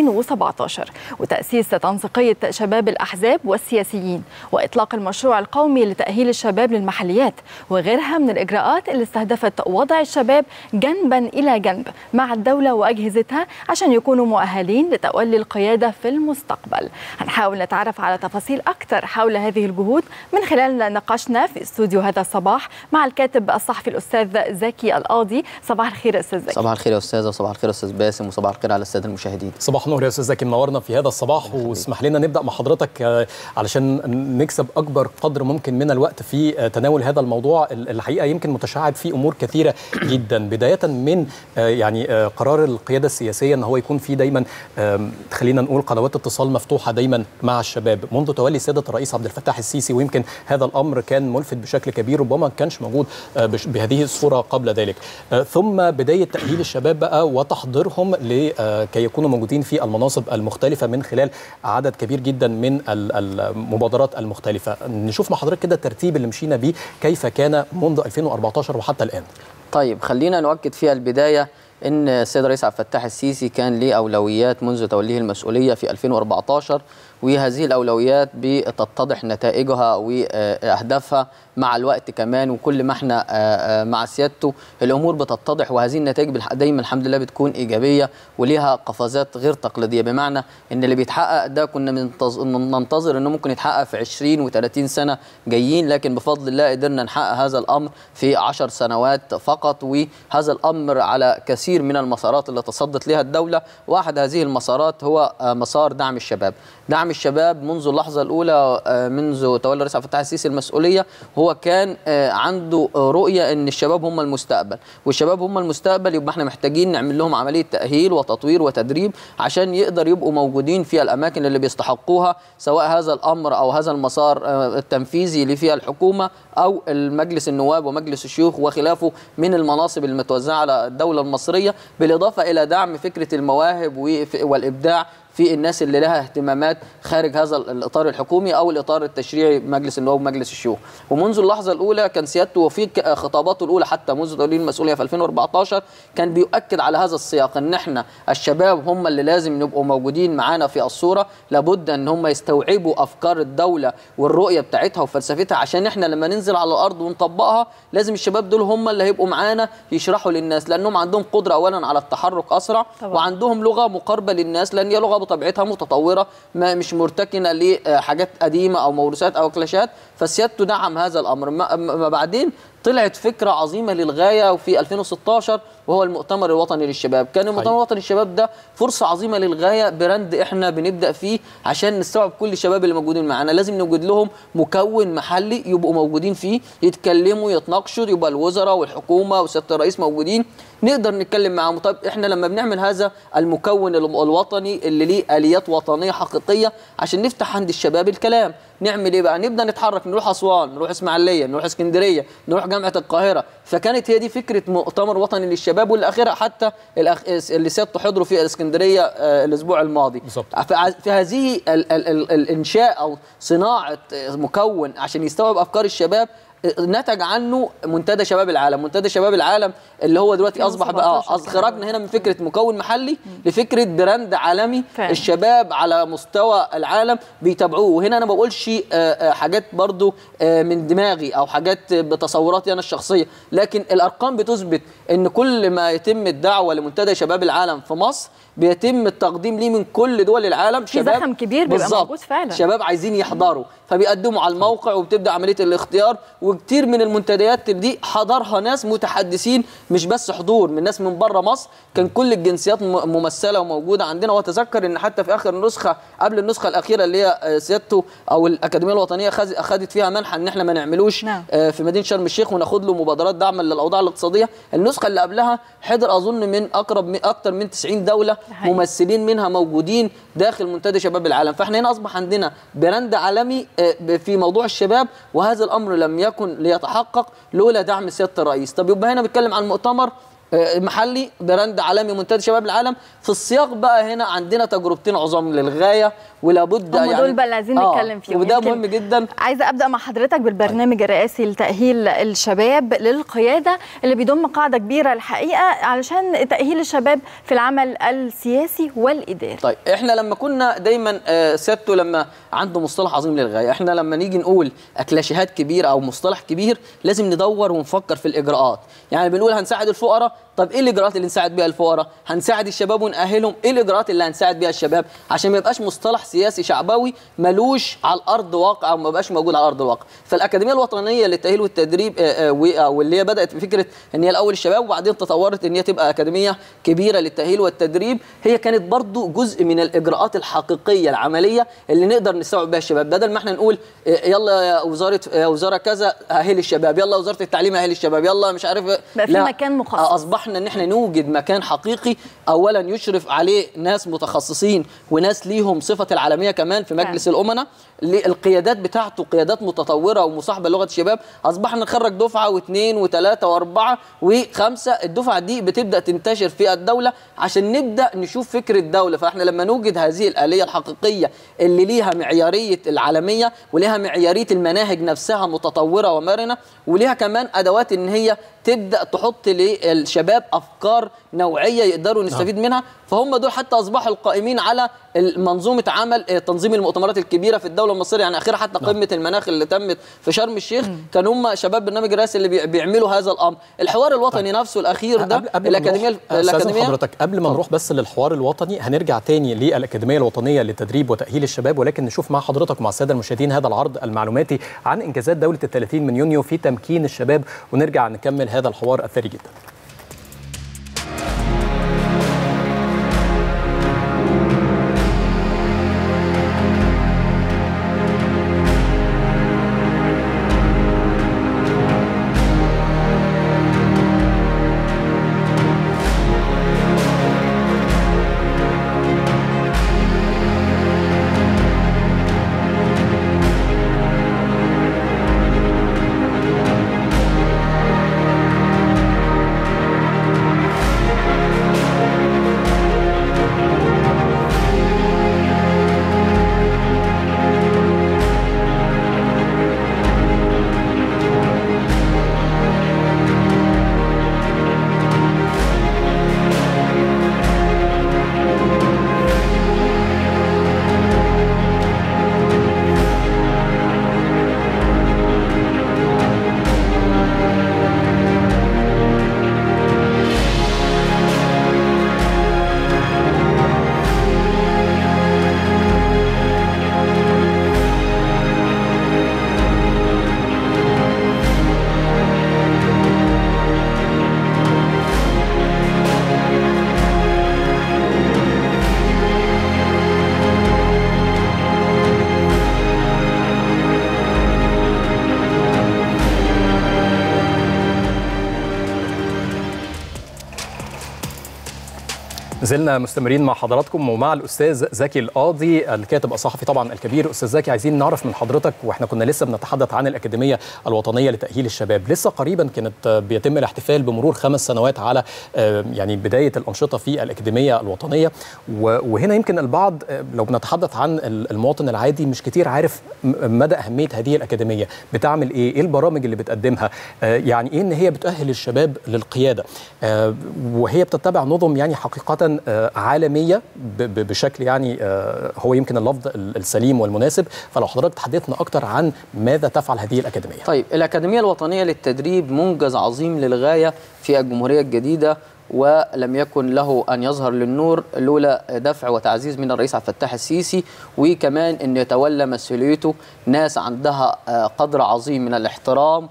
2017 وتأسيس تنسيقية شباب الأحزاب والسياسيين وإطلاق المشروع القومي لتأهيل الشباب للمحليات وغيرها من الإجراءات اللي استهدفت وضع الشباب جنبا إلى جنب مع الدولة وأجهزتها عشان يكونوا مؤهلين لتولي القيادة في المستقبل هنحاول نتعرف على تفاصيل أكثر حول هذه الجهود من خلال نقاشنا في استوديو هذا الصباح مع الكاتب الصحفي الأستاذ زكي القاضي صباح الخير أستاذ زكي صباح الخير يا استاذه وصباح الخير يا استاذ باسم وصباح الخير على الساده المشاهدين صباح النور يا استاذ زكي منورنا في هذا الصباح واسمح لنا نبدا مع حضرتك آه، علشان نكسب اكبر قدر ممكن من الوقت في آه، تناول هذا الموضوع ال- الحقيقه يمكن متشعب فيه امور كثيره جدا بدايه من آه، يعني آه، قرار القياده السياسيه ان هو يكون في دايما آم، خلينا نقول قنوات اتصال مفتوحه دايما مع الشباب منذ تولي سياده الرئيس عبد الفتاح السيسي ويمكن هذا الامر كان ملفت بشكل كبير ربما ما كانش موجود آه، بش- بهذه الصوره قبل ذلك آه، ثم بدايه تاهيل الشباب بقى وتحضيرهم لكي يكونوا موجودين في المناصب المختلفه من خلال عدد كبير جدا من ال- المبادرات المختلفه نشوف مع حضرتك كده الترتيب اللي مشينا بيه كيف كان منذ 2014 وحتى الان طيب خلينا نؤكد فيها البدايه ان السيد الرئيس عبد الفتاح السيسي كان له اولويات منذ توليه المسؤوليه في 2014 وهذه الاولويات بتتضح نتائجها واهدافها مع الوقت كمان وكل ما احنا آه، آه، مع سيادته الامور بتتضح وهذه النتائج بالح- دايما الحمد لله بتكون ايجابيه وليها قفزات غير تقليديه بمعنى ان اللي بيتحقق ده كنا منتظ- ننتظر انه ممكن يتحقق في 20 و30 سنه جايين لكن بفضل الله قدرنا نحقق هذا الامر في 10 سنوات فقط وهذا الامر على كثير من المسارات اللي تصدت لها الدوله واحد هذه المسارات هو آه، مسار دعم الشباب دعم الشباب منذ اللحظه الاولى آه، منذ تولي الرئيس عبد الفتاح السيسي المسؤوليه هو كان آه، عنده آه، رؤيه ان الشباب هم المستقبل والشباب هم المستقبل يبقى احنا محتاجين نعمل لهم عمليه تاهيل وتطوير وتدريب عشان يقدر يبقوا موجودين في الاماكن اللي بيستحقوها سواء هذا الامر او هذا المسار آه، التنفيذي اللي فيها الحكومه او المجلس النواب ومجلس الشيوخ وخلافه من المناصب المتوزعه على الدوله المصريه بالاضافه الى دعم فكره المواهب وف- والابداع في الناس اللي لها اهتمامات خارج هذا الاطار الحكومي او الاطار التشريعي مجلس النواب ومجلس الشيوخ ومنذ اللحظه الاولى كان سيادته وفي ك- خطاباته الاولى حتى منذ توليه المسؤوليه في 2014 كان بيؤكد على هذا السياق ان احنا الشباب هم اللي لازم نبقوا موجودين معانا في الصوره لابد ان هم يستوعبوا افكار الدوله والرؤيه بتاعتها وفلسفتها عشان احنا لما ننزل على الارض ونطبقها لازم الشباب دول هم اللي هيبقوا معانا يشرحوا للناس لانهم عندهم قدره اولا على التحرك اسرع طبعاً. وعندهم لغه مقاربه للناس لان هي لغه بطبيعتها متطوره ما مش مرتكنه لحاجات قديمه او موروثات او كلاشات فسيادته دعم هذا الامر ما ما بعدين طلعت فكره عظيمه للغايه وفي 2016 وهو المؤتمر الوطني للشباب كان المؤتمر الوطني للشباب ده فرصه عظيمه للغايه براند احنا بنبدا فيه عشان نستوعب كل الشباب اللي موجودين معانا لازم نوجد لهم مكون محلي يبقوا موجودين فيه يتكلموا يتناقشوا يبقى الوزراء والحكومه وسياده الرئيس موجودين نقدر نتكلم معاهم طيب احنا لما بنعمل هذا المكون الو- الوطني اللي ليه اليات وطنيه حقيقيه عشان نفتح عند الشباب الكلام نعمل ايه بقى نبدا نتحرك نروح اسوان نروح اسماعيليه نروح اسكندريه نروح جامعه القاهره فكانت هي دي فكره مؤتمر وطني للشباب واللي اخرها حتى الأخ... اللي سيادته حضروا في الاسكندريه آه، الاسبوع الماضي بالظبط. في في هذه ال ال ال الانشاء او صناعه مكون عشان يستوعب افكار الشباب نتج عنه منتدى شباب العالم منتدى شباب العالم اللي هو دلوقتي اصبح بقى 2017 أص- خرجنا هنا من فكره مكون محلي لفكره براند عالمي فعلا. الشباب على مستوى العالم بيتابعوه وهنا انا ما بقولش آه، آه، حاجات برضو آه، من دماغي او حاجات بتصوراتي انا الشخصيه لكن الارقام بتثبت ان كل ما يتم الدعوه لمنتدى شباب العالم في مصر بيتم التقديم ليه من كل دول العالم في زخم كبير بيبقى بالظبط. موجود فعلا. شباب عايزين يحضروا فبيقدموا على الموقع وبتبدا عمليه الاختيار وكتير من المنتديات دي حضرها ناس متحدثين مش بس حضور من ناس من بره مصر كان كل الجنسيات م- ممثله وموجوده عندنا واتذكر ان حتى في اخر نسخه قبل النسخه الاخيره اللي هي آه، سيادته او الاكاديميه الوطنيه خز- اخذت فيها منحه ان احنا ما نعملوش نعم. آه، في مدينه شرم الشيخ وناخد له مبادرات دعما للاوضاع الاقتصاديه النسخه اللي قبلها حضر اظن من اقرب من اكثر من 90 دوله حقيقي. ممثلين منها موجودين داخل منتدى شباب العالم فاحنا هنا اصبح عندنا براند عالمي آه، ب- في موضوع الشباب وهذا الامر لم يكن ليتحقق لولا دعم سياده الرئيس طب يبقى هنا بنتكلم عن مؤتمر آه، محلي براند عالمي منتدى شباب العالم في السياق بقى هنا عندنا تجربتين عظام للغايه ولابد هم دول بقى اللي عايزين آه، نتكلم فيهم وده يمكن مهم جدا عايزه ابدا مع حضرتك بالبرنامج الرئاسي لتاهيل الشباب للقياده اللي بيضم قاعده كبيره الحقيقه علشان تاهيل الشباب في العمل السياسي والاداري طيب احنا لما كنا دايما آه، سيادته لما عنده مصطلح عظيم للغايه احنا لما نيجي نقول اكلاشيهات كبيره او مصطلح كبير لازم ندور ونفكر في الاجراءات يعني بنقول هنساعد الفقراء طب ايه الاجراءات اللي نساعد بيها الفقراء هنساعد الشباب ونأهلهم ايه الاجراءات اللي هنساعد بيها الشباب عشان ما يبقاش مصطلح سياسي شعبوي ملوش على الارض واقع او ما يبقاش موجود على ارض الواقع فالاكاديميه الوطنيه للتاهيل والتدريب آه، آه، و- آه، واللي هي بدات بفكره ان هي الاول الشباب وبعدين تطورت ان هي تبقى اكاديميه كبيره للتاهيل والتدريب هي كانت برضو جزء من الاجراءات الحقيقيه العمليه اللي نقدر نستوعب بها الشباب بدل ما احنا نقول آه، يلا يا وزاره يا وزاره كذا اهل الشباب يلا وزاره التعليم اهل الشباب يلا مش عارف بقى في لا. مكان مخصص. آه، اصبحنا ان احنا نوجد مكان حقيقي اولا يشرف عليه ناس متخصصين وناس ليهم صفه العالميه كمان في مجلس الامناء اللي القيادات بتاعته قيادات متطوره ومصاحبه لغه الشباب اصبحنا نخرج دفعه واثنين وثلاثه واربعه وخمسه الدفعه دي بتبدا تنتشر في الدوله عشان نبدا نشوف فكر الدوله فاحنا لما نوجد هذه الاليه الحقيقيه اللي ليها معياريه العالميه وليها معياريه المناهج نفسها متطوره ومرنه وليها كمان ادوات ان هي تبدا تحط للشباب افكار نوعيه يقدروا نستفيد منها فهم دول حتى اصبحوا القائمين على منظومه عمل آه، تنظيم المؤتمرات الكبيره في الدوله المصريه يعني اخيرا حتى قمه المناخ اللي تمت في شرم الشيخ كان هم شباب برنامج الرئاسي اللي بي- بيعملوا هذا الامر الحوار الوطني نفسه الاخير ده قبل ما الاكاديميه نروح- أستاذن الاكاديميه حضرتك قبل ما نروح بس للحوار الوطني هنرجع تاني للأكاديمية الوطنية لتدريب وتأهيل الشباب ولكن نشوف مع حضرتك ومع السادة المشاهدين هذا العرض المعلوماتي عن إنجازات دولة ال 30 من يونيو في تمكين الشباب ونرجع نكمل هذا الحوار الثري جدا زلنا مستمرين مع حضراتكم ومع الاستاذ زكي القاضي الكاتب الصحفي طبعا الكبير استاذ زكي عايزين نعرف من حضرتك واحنا كنا لسه بنتحدث عن الاكاديميه الوطنيه لتاهيل الشباب لسه قريبا كانت بيتم الاحتفال بمرور خمس سنوات على آه، يعني بدايه الانشطه في الاكاديميه الوطنيه و- وهنا يمكن البعض آه، لو بنتحدث عن ال- المواطن العادي مش كتير عارف م- مدى اهميه هذه الاكاديميه بتعمل ايه ايه البرامج اللي بتقدمها آه، يعني ايه ان هي بتؤهل الشباب للقياده آه، وهي بتتبع نظم يعني حقيقه آه، عالميه ب- ب- بشكل يعني آه، هو يمكن اللفظ ال- السليم والمناسب فلو حضرتك تحدثنا اكتر عن ماذا تفعل هذه الاكاديميه طيب الأكاديمية الوطنية للتدريب منجز عظيم للغاية في الجمهورية الجديدة ولم يكن له أن يظهر للنور لولا دفع وتعزيز من الرئيس عبد الفتاح السيسي وكمان أن يتولى مسؤوليته ناس عندها آه، قدر عظيم من الاحترام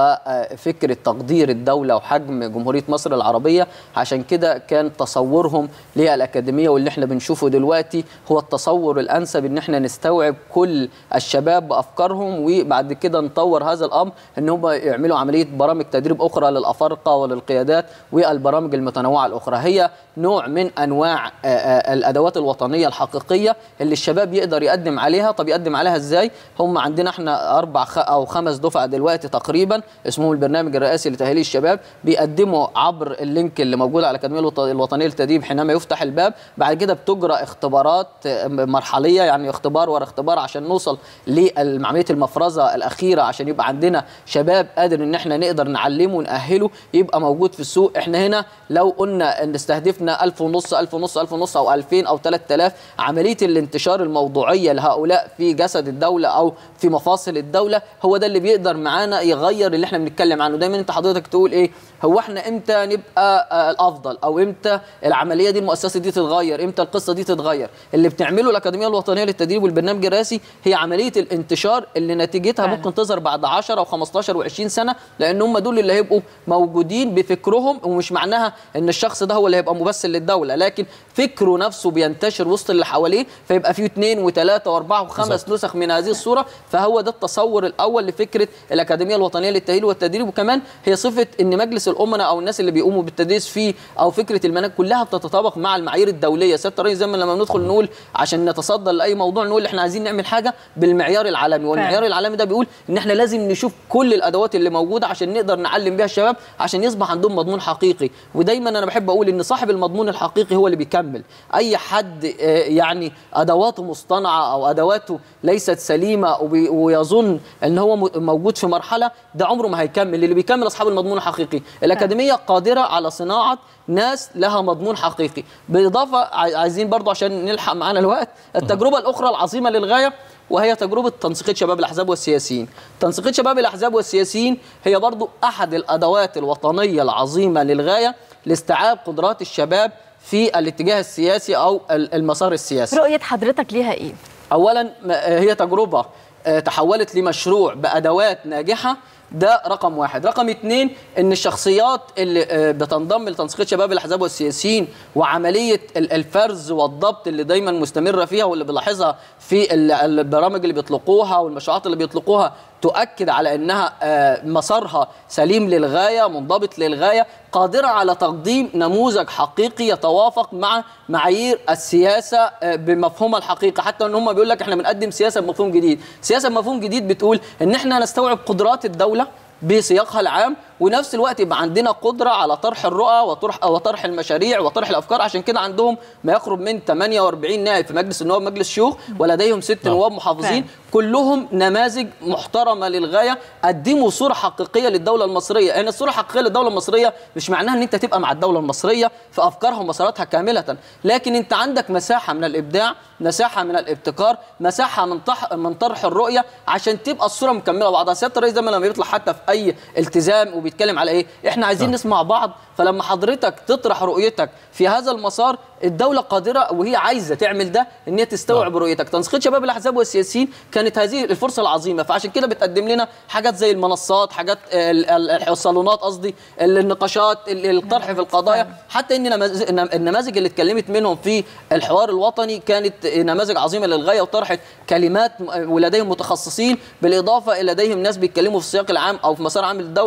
وفكرة تقدير الدولة وحجم جمهورية مصر العربية عشان كده كان تصورهم للأكاديمية واللي احنا بنشوفه دلوقتي هو التصور الأنسب ان احنا نستوعب كل الشباب بأفكارهم وبعد كده نطور هذا الأمر ان هم يعملوا عملية برامج تدريب أخرى للأفارقة وللقيادات والبرامج المتنوعة الأخرى هي نوع من أنواع آه، آه، الأدوات الوطنية الحقيقية اللي الشباب يقدر يقدم عليها طب يقدم عليها ازاي هم عندنا احنا أربع خ- أو خمس دفع دلوقتي تقريبا اسمهم البرنامج الرئاسي لتأهيل الشباب بيقدموا عبر اللينك اللي موجود على الأكاديمية الوط- الوطنية للتدريب حينما يفتح الباب بعد كده بتجرى اختبارات آه، مرحلية يعني اختبار ورا اختبار عشان نوصل لعملية المفرزة الأخيرة عشان يبقى عندنا شباب قادر ان احنا نقدر نعلمه ونأهله يبقى موجود في السوق احنا هنا لو قلنا ان استهدفنا 1000 ونص 1000 ونص 1000 ونص او 2000 او 3000 عملية الانتشار الموضوعية لهؤلاء في جسد الدولة او في مفاصل الدولة هو ده اللي بيقدر معانا يغير اللي احنا بنتكلم عنه دايما انت حضرتك تقول ايه هو احنا امتى نبقى آه، الافضل او امتى العمليه دي المؤسسه دي تتغير امتى القصه دي تتغير اللي بتعمله الاكاديميه الوطنيه للتدريب والبرنامج الرئاسي هي عمليه الانتشار اللي نتيجتها فعلا. ممكن تظهر بعد 10 او 15 و20 سنه لان هم دول اللي هيبقوا موجودين بفكرهم ومش معناها ان الشخص ده هو اللي هيبقى ممثل للدوله لكن فكره نفسه بينتشر وسط اللي حواليه فيبقى فيه اثنين وثلاثه واربعه وخمس بالظبط. نسخ من هذه الصوره فهو ده التصور الاول لفكره الاكاديميه الوطنيه للتاهيل والتدريب وكمان هي صفه ان مجلس الامناء او الناس اللي بيقوموا بالتدريس فيه او فكره المناهج كلها بتتطابق مع المعايير الدوليه سياده الرئيس زي ما لما بندخل نقول عشان نتصدى لاي موضوع نقول احنا عايزين نعمل حاجه بالمعيار العالمي والمعيار العالمي ده بيقول ان احنا لازم نشوف كل الادوات اللي موجوده عشان نقدر نعلم بيها الشباب عشان يصبح عندهم مضمون حقيقي ودايما انا بحب اقول ان صاحب المضمون الحقيقي هو اللي بيكمل اي حد آه، يعني ادواته مصطنعه او ادواته ليست سليمه وبي- ويظن ان هو م- موجود في مرحله ده عمره ما هيكمل اللي بيكمل اصحاب المضمون الحقيقي الاكاديميه قادره على صناعه ناس لها مضمون حقيقي بالاضافه عاي- عايزين برضو عشان نلحق معانا الوقت التجربه الاخرى العظيمه للغايه وهي تجربه تنسيقيه شباب الاحزاب والسياسيين تنسيقيه شباب الاحزاب والسياسيين هي برضو احد الادوات الوطنيه العظيمه للغايه لاستيعاب قدرات الشباب في الاتجاه السياسي او ال- المسار السياسي رؤيه حضرتك ليها ايه اولا م- هي تجربه آه، تحولت لمشروع بادوات ناجحه ده رقم واحد رقم اتنين ان الشخصيات اللي آه، بتنضم لتنسيقيه شباب الاحزاب والسياسيين وعمليه ال- الفرز والضبط اللي دايما مستمره فيها واللي بنلاحظها في ال- البرامج اللي بيطلقوها والمشروعات اللي بيطلقوها تؤكد على انها آه، مسارها سليم للغايه منضبط للغايه قادره على تقديم نموذج حقيقي يتوافق مع معايير السياسه آه، بمفهومها الحقيقي حتى ان هم بيقول لك احنا بنقدم سياسه بمفهوم جديد سياسه بمفهوم جديد بتقول ان احنا نستوعب قدرات الدوله بسياقها العام ونفس الوقت يبقى عندنا قدره على طرح الرؤى وطرح وطرح المشاريع وطرح الافكار عشان كده عندهم ما يقرب من 48 نائب في مجلس النواب مجلس شيوخ ولديهم ست نعم. نواب محافظين فعلا. كلهم نماذج محترمه للغايه قدموا صوره حقيقيه للدوله المصريه يعني الصوره الحقيقيه للدوله المصريه مش معناها ان انت تبقى مع الدوله المصريه في افكارها ومساراتها كامله لكن انت عندك مساحه من الابداع مساحه من الابتكار مساحه من طح من طرح الرؤيه عشان تبقى الصوره مكمله بعضها سياده الرئيس دايما لما بيطلع حتى في اي التزام وبيتكلم على ايه احنا عايزين نسمع بعض فلما حضرتك تطرح رؤيتك في هذا المسار الدوله قادره وهي عايزه تعمل ده ان هي تستوعب رؤيتك تنسيقيه شباب الاحزاب والسياسيين كانت هذه الفرصه العظيمه فعشان كده بتقدم لنا حاجات زي المنصات حاجات ال- ال- الصالونات قصدي ال- النقاشات ال- الطرح في القضايا حتى ان نماذج- النم- النماذج اللي اتكلمت منهم في الحوار الوطني كانت نماذج عظيمه للغايه وطرحت كلمات م- ولديهم متخصصين بالاضافه الى لديهم ناس بيتكلموا في السياق العام او في مسار عام الدوله المصريه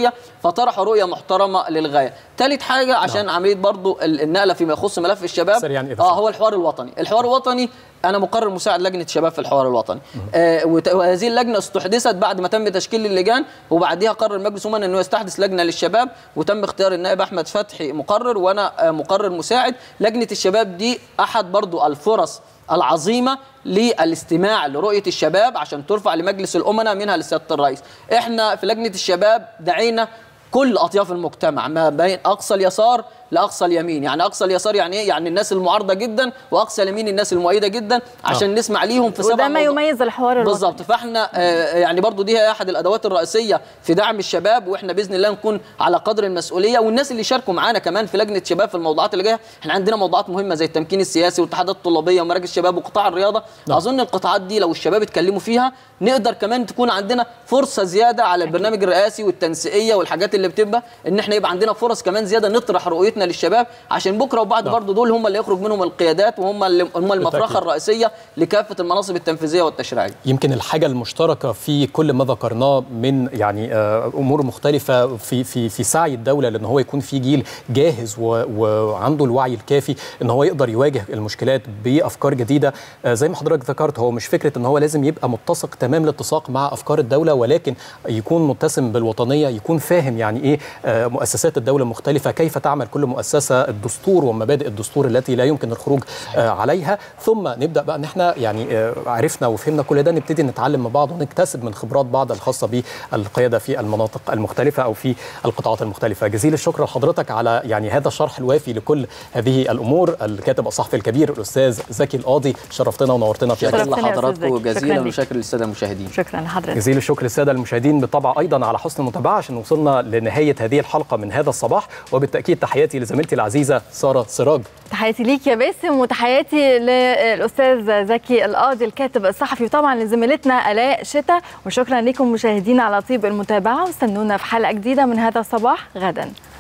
المصريه فطرحوا رؤيه محترمه للغايه ثالث حاجه عشان عمليه برضو ال- النقله فيما يخص ملف الشباب سريعاً إذا اه سمحت. هو الحوار الوطني الحوار الوطني انا مقرر مساعد لجنه الشباب في الحوار الوطني آه وت- وهذه اللجنه استحدثت بعد ما تم تشكيل اللجان وبعديها قرر مجلس امنا انه يستحدث لجنه للشباب وتم اختيار النائب احمد فتحي مقرر وانا آه مقرر مساعد لجنه الشباب دي احد برضو الفرص العظيمه للاستماع لرؤيه الشباب عشان ترفع لمجلس الامناء منها لسياده الرئيس احنا في لجنه الشباب دعينا كل اطياف المجتمع ما بين اقصى اليسار لاقصى اليمين يعني اقصى اليسار يعني ايه يعني الناس المعارضه جدا واقصى اليمين الناس المؤيده جدا عشان آه. نسمع ليهم في سبع وده ما موضوع- يميز الحوار الوطني بالظبط فاحنا آه، يعني برضو دي هي احد الادوات الرئيسيه في دعم الشباب واحنا باذن الله نكون على قدر المسؤوليه والناس اللي شاركوا معانا كمان في لجنه شباب في الموضوعات اللي جايه احنا عندنا موضوعات مهمه زي التمكين السياسي والاتحادات الطلابيه ومراكز الشباب وقطاع الرياضه نعم. اظن القطاعات دي لو الشباب اتكلموا فيها نقدر كمان تكون عندنا فرصه زياده على البرنامج الرئاسي والتنسيقيه والحاجات اللي بتبقى ان احنا يبقى عندنا فرص كمان زياده نطرح رؤيتنا للشباب عشان بكره وبعد نعم. برضه دول هم اللي يخرج منهم القيادات وهم اللي هم المفرخه بالتأكيد. الرئيسيه لكافه المناصب التنفيذيه والتشريعيه يمكن الحاجة المشتركة في كل ما ذكرناه من يعني آه، أمور مختلفة في في في سعي الدولة لأن هو يكون في جيل جاهز و- وعنده الوعي الكافي أن هو يقدر يواجه المشكلات بأفكار جديدة آه، زي ما حضرتك ذكرت هو مش فكرة أن هو لازم يبقى متسق تمام الاتساق مع أفكار الدولة ولكن يكون متسم بالوطنية يكون فاهم يعني إيه آه، مؤسسات الدولة المختلفة كيف تعمل كل مؤسسة الدستور ومبادئ الدستور التي لا يمكن الخروج آه، عليها ثم نبدا بقى ان احنا يعني آه، عرفنا وفهمنا كل ده نبتدي نتعلم من بعض ونكتسب من خبرات بعض الخاصه بالقياده في المناطق المختلفه او في القطاعات المختلفه جزيل الشكر لحضرتك على يعني هذا الشرح الوافي لكل هذه الامور الكاتب الصحفي الكبير الاستاذ زكي القاضي شرفتنا ونورتنا في شكرا شرفتنا يا أستاذ لحضراتكم زكي. شكراً جزيلا ليك. وشكرا للساده المشاهدين شكرا لحضرتك جزيل الشكر للساده المشاهدين بالطبع ايضا على حسن المتابعه عشان وصلنا لنهايه هذه الحلقه من هذا الصباح وبالتاكيد تحياتي لزميلتي العزيزه ساره سراج تحياتي ليك يا باسم وتحياتي للاستاذ زكي القاضي الكاتب الصحفي وطبعا لزميلتنا الاء شتا وشكرا لكم مشاهدينا على طيب المتابعه واستنونا في حلقه جديده من هذا الصباح غدا